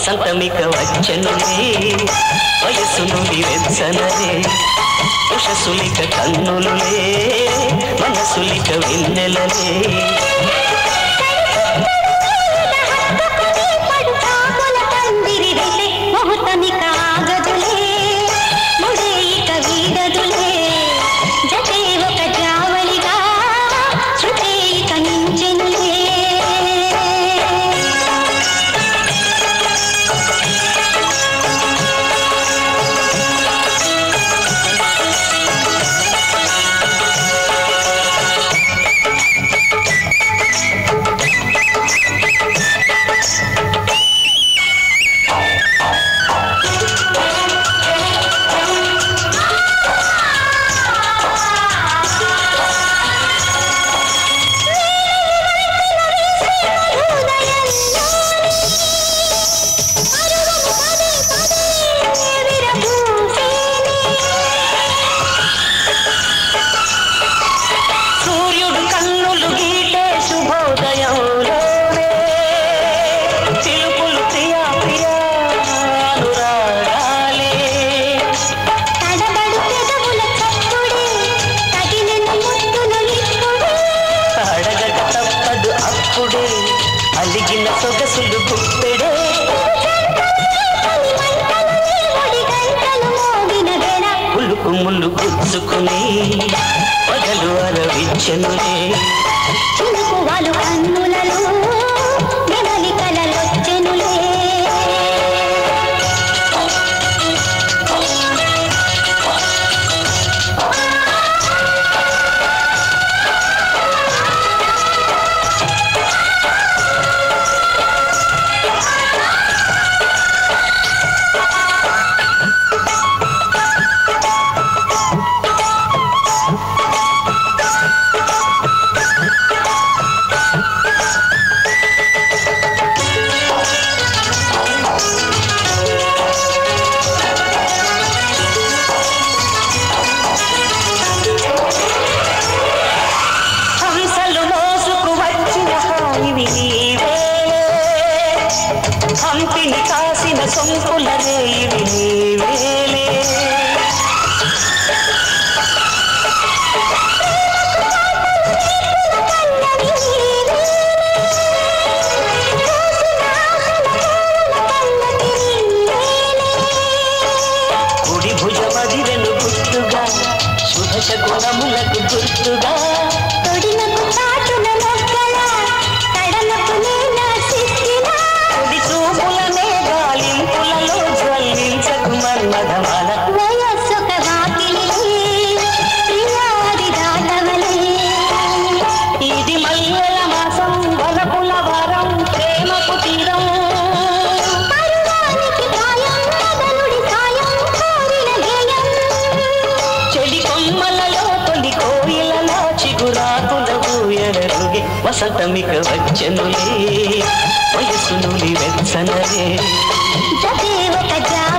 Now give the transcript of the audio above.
వసంతమిక వచ్చనులే వయస్సు నుండి వెచ్చనలే ఉషసులిక కన్నులులే మనసులిక వెన్నెలలే పడుతాకుల పందిరి వెలె ముహూర్తమిక ఆగదులే ముడే ఇక వీడదులే జతే ఒక జావళిగా శృతే ఇక మించెనులే సూర్యుడు కన్నులు గీటే శుభోదయంలోనే చిలుకులు ప్రియా ప్రియా అనురాగాలే తడబడు పెదవుల చప్పుడే తగిలిన ముద్దుల ఇప్పుడే అడగక తప్పదు అప్పుడే అలిగిన సొగసులు గుప్పెడే ఒడి గంటలు మోగిన వేళ పులుకు ముళ్ళు గుచ్చుకుని పగలు అరవిచ్చనులే చినుకు వాలు కన్నులలో నెమలి కలలొచ్చెనులే హంసలు మోసుకు వచ్చిన హాయివి నీవేలే హంపిని కాసిన సొంపుల రేయివి నీవేలే కుడి భుజమదిరెను గుర్తుగా శుభశ గుణములకు గుర్తుగా తొడినకు చాటున మొగ్గల తడనకు నేల సిక్కిన కుడి చూపులనే గాలింపులలో జ్వల్లించకు మన్మధమాల వయస్సొక వాకిలిలే ప్రియాది దాటవలే ఇది మల్లెల మాసం వలపుల వారం ప్రేమకు తీరం పరువానికి గాయం మదనుడి సాయం కోరిన గేయం చెడి కొమ్మలలో తొలి కోయిలలో చిగురాకుల ఊయరలుగే వసంతమిక వచ్చనులే వయస్సు నులి వెచ్చనలే జతే ఒక జా